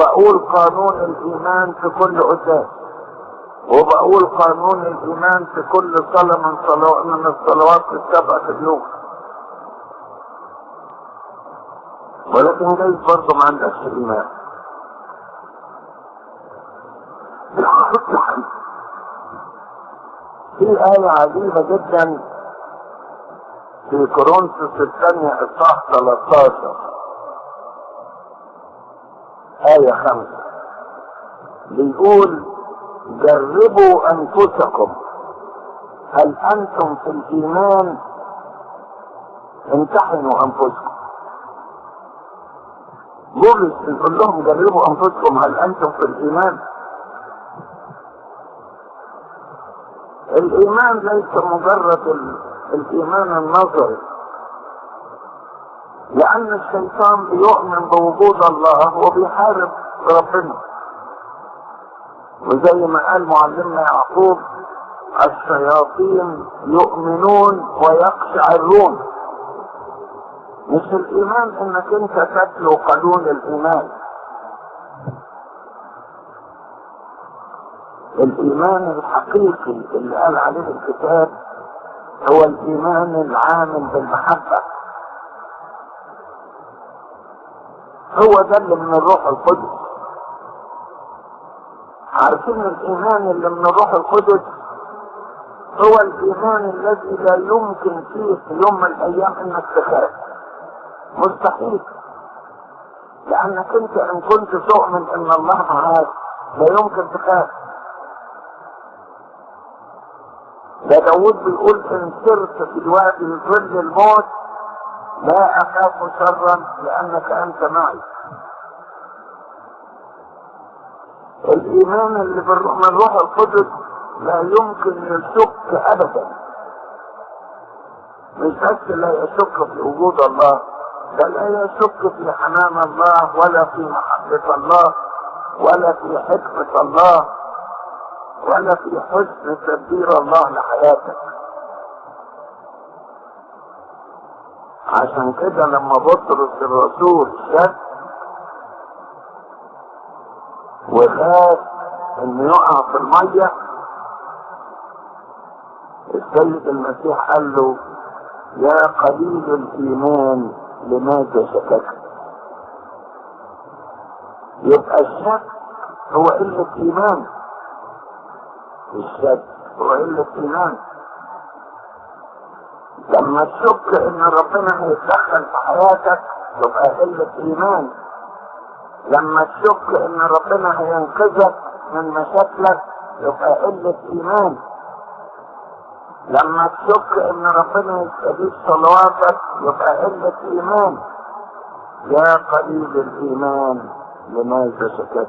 وبقول قانون الايمان في كل قداس وبقول قانون الايمان في كل صلاة من صلوات من الصلوات السبعة في اليوم ولكن جايز برضه ما عندكش ايمان في آية عجيبة جدا في كورنثوس الثانية إصحاح 13 آية خمسة بيقول جربوا أنفسكم هل أنتم في الإيمان امتحنوا أنفسكم بولس يقول لهم جربوا أنفسكم هل أنتم في الإيمان الإيمان ليس مجرد ال... الإيمان النظري لأن الشيطان بيؤمن بوجود الله وبيحارب ربنا وزي ما قال معلمنا يعقوب الشياطين يؤمنون ويقشعرون مش الإيمان إنك أنت تتلو قانون الإيمان الإيمان الحقيقي اللي قال عليه الكتاب هو الإيمان العامل بالمحبة هو ده اللي من الروح القدس عارفين الإيمان اللي من الروح القدس هو الإيمان الذي لا يمكن فيه في يوم من الأيام إنك تخاف مستحيل لأنك أنت إن كنت تؤمن إن الله معاك لا يمكن تخاف ده داود بيقول ان سرت في الوادي ظل الموت لا اخاف شرا لانك انت معي الايمان اللي من روح القدس لا يمكن يشك ابدا مش بس لا يشك في وجود الله بل لا يشك في حنان الله ولا في محبة الله ولا في حكمة الله ولا في حسن تدبير الله لحياتك عشان كده لما بطرس الرسول شك وخاف انه يقع في المية السيد المسيح قال له يا قليل الايمان لماذا شككت يبقى الشك هو قلة ايمان الشك هو قلة ايمان لما تشك ان ربنا هيتدخل في حياتك تبقى قلة ايمان لما تشك ان ربنا هينقذك من مشاكلك يبقى قلة ايمان لما تشك ان ربنا يستجيب صلواتك يبقى قلة ايمان يا قليل الايمان لماذا شككت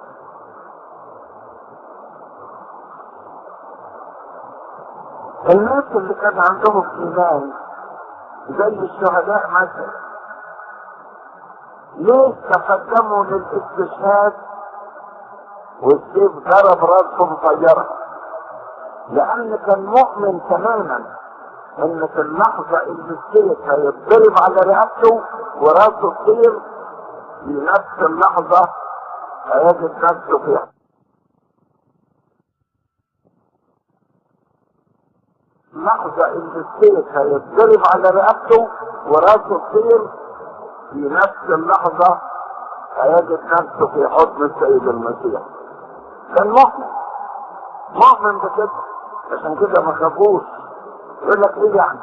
الناس اللي كان عندهم ايمان زي الشهداء مثلا ليه تقدموا للاستشهاد والسيف ضرب راسهم طيرة لان كان مؤمن تماما ان في اللحظة اللي السيف هيتضرب على رقبته وراسه تطير في نفس اللحظة هيجد نفسه فيها اللحظة اللي السيف هيتضرب على رقبته وراسه تطير في نفس اللحظة هيجد نفسه في حضن السيد المسيح كان مؤمن مؤمن بكده عشان كده ما خافوش يقول لك ايه يعني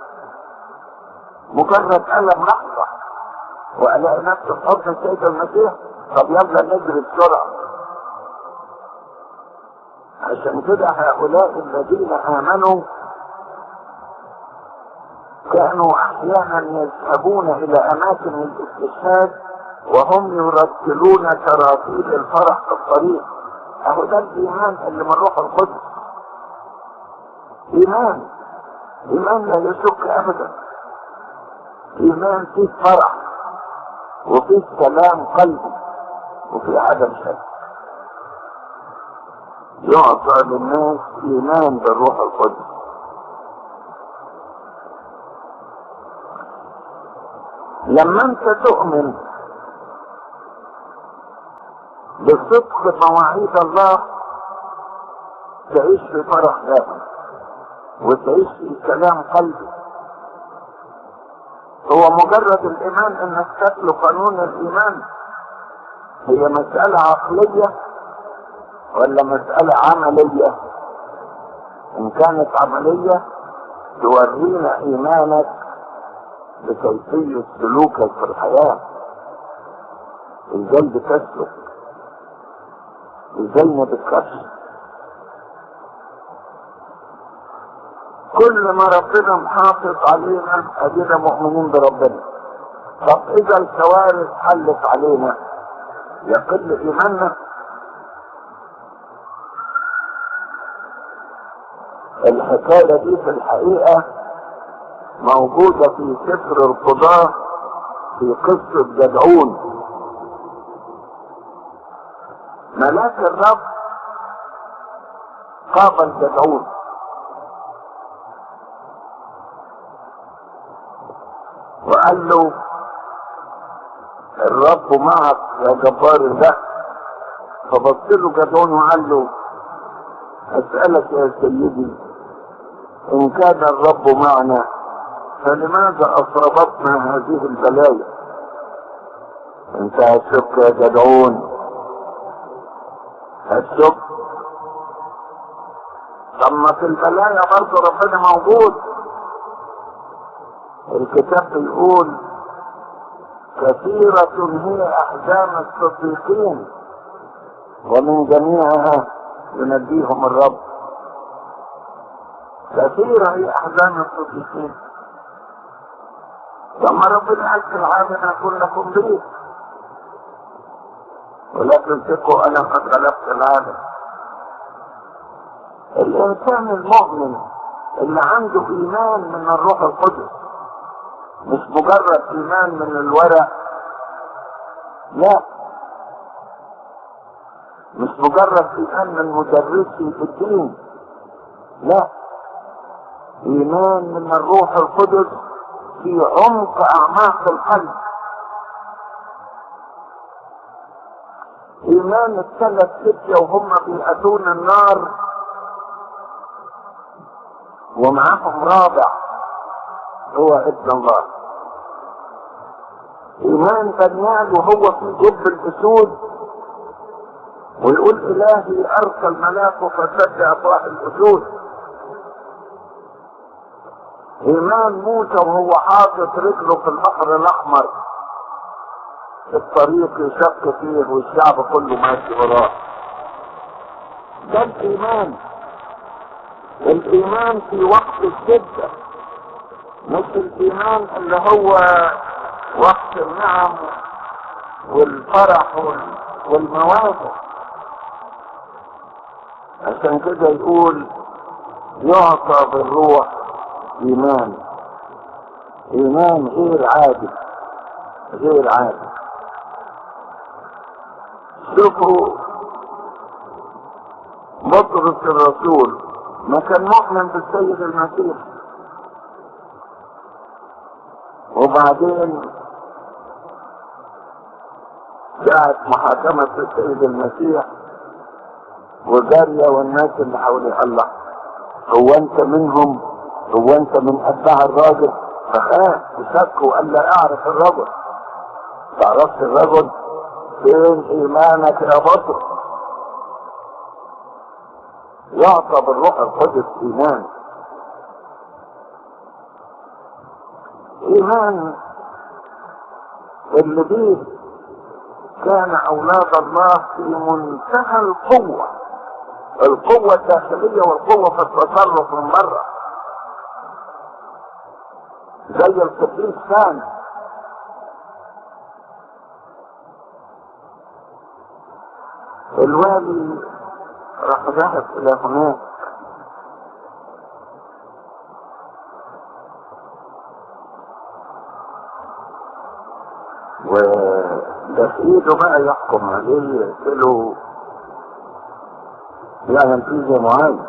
مجرد ألم لحظة وألاقي نفسي في حضن السيد المسيح طب يلا نجري بسرعة عشان كده هؤلاء الذين آمنوا كانوا احيانا يذهبون الى اماكن الاستشهاد وهم يرتلون تراتيل الفرح في الطريق اهو ده الايمان اللي من روح القدس ايمان ايمان لا يشك ابدا ايمان فيه فرح وفيه سلام قلبي وفيه عدم شك يعطى للناس ايمان بالروح القدس لما انت تؤمن بصدق مواعيد الله تعيش في فرح دائم وتعيش في سلام قلبي هو مجرد الايمان انك تتلو قانون الايمان هي مسألة عقلية ولا مسألة عملية ان كانت عملية تورينا ايمانك بكيفية سلوكك في الحياة ازاي بتسلك ازاي ما بتخافش كل ما ربنا محافظ علينا ادينا مؤمنين بربنا طب اذا الكوارث حلت علينا يقل ايماننا الحكايه دي في الحقيقه موجوده في سفر القضاه في قصه جدعون ملاك الرب قابل جدعون وقال له الرب معك يا جبار الله فبص له جدعون وقال له اسالك يا سيدي ان كان الرب معنا فلماذا اصابتنا هذه البلايا انت هتشك يا جدعون هتشك طب ما في البلايا برضه ربنا موجود الكتاب بيقول كثيرة هي أحزان الصديقين ومن جميعها ينجيهم الرب كثيرة هي أحزان الصديقين ثم ربنا قال في العالم أكون لكم بيت ولكن ثقوا أنا قد غلبت العالم الإنسان المؤمن اللي عنده إيمان من الروح القدس مش مجرد ايمان من الورق لا مش مجرد ايمان من مدرسي في الدين لا ايمان من الروح القدس في عمق اعماق القلب ايمان الثلاث فتية وهم بيأتون النار ومعاهم رابع هو ابن الله ايمان دانيال وهو في جب الاسود ويقول الهي ارسل ملاكه فسد افواه الاسود ايمان موسى وهو حاطط رجله في البحر الاحمر في الطريق يشق فيه والشعب كله ماشي وراه ده الايمان الايمان في وقت الشده مش الايمان اللي هو وقت النعم والفرح والمواهب عشان كده يقول يعطى بالروح ايمان ايمان غير عادي غير عادي شوفوا بطرس الرسول ما كان مؤمن بالسيد المسيح وبعدين ساعة محاكمة السيد المسيح وجارية والناس اللي حواليه الله هو انت منهم هو انت من اتباع الراجل فخاف وشك وقال لا اعرف الرجل تعرفش الرجل فين ايمانك يا بطر يعطى بالروح القدس ايمان ايمان اللي بيه كان اولاد الله في منتهى القوة القوة الداخلية والقوة في التصرف من بره زي القديس كان الوالي راح ذهب الى هناك وده في ايده بقى يحكم عليه يقتله يعمل فيه زي معين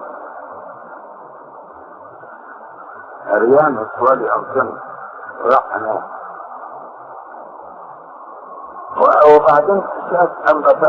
عريان السوالي او سنة راح هناك وبعدين شاف أنبا